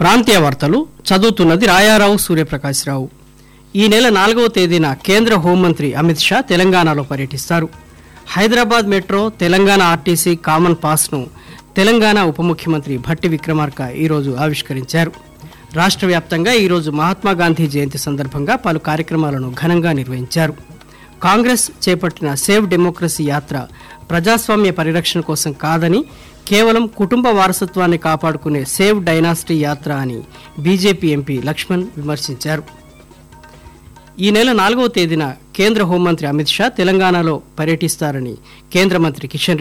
ప్రాంతీయ వార్తలు చదువుతున్నది రాయారావు సూర్యప్రకాశ్రావు ఈ నెల నాలుగవ తేదీన కేంద్ర హోంమంత్రి అమిత్ షా తెలంగాణలో పర్యటిస్తారు Hyderabad metro Telangana RTC common పాస్ను తెలంగాణ ఉప ముఖ్యమంత్రి భట్టి విక్రమార్క ఈరోజు ఆవిష్కరించారు రాష్ట్ర వ్యాప్తంగా ఈరోజు మహాత్మా గాంధీ జయంతి సందర్భంగా పలు కార్యక్రమాలను ఘనంగా నిర్వహించారు కాంగ్రెస్ చేపట్టిన సేవ్ డెమోక్రసీ యాత్ర ప్రజాస్వామ్య పరిరక్షణ కోసం కాదని కేవలం కుటుంబ వారసత్వాన్ని కాపాడుకునే సేవ్ డైనాసిటీ యాత్ర అని బీజేపీ ఎంపీ లక్ష్మణ్ విమర్శించారు ఈ నెల నాలుగవ తేదీన కేంద్ర హోంమంత్రి అమిత్ షా తెలంగాణలో పర్యటిస్తారని కేంద్ర మంత్రి కిషన్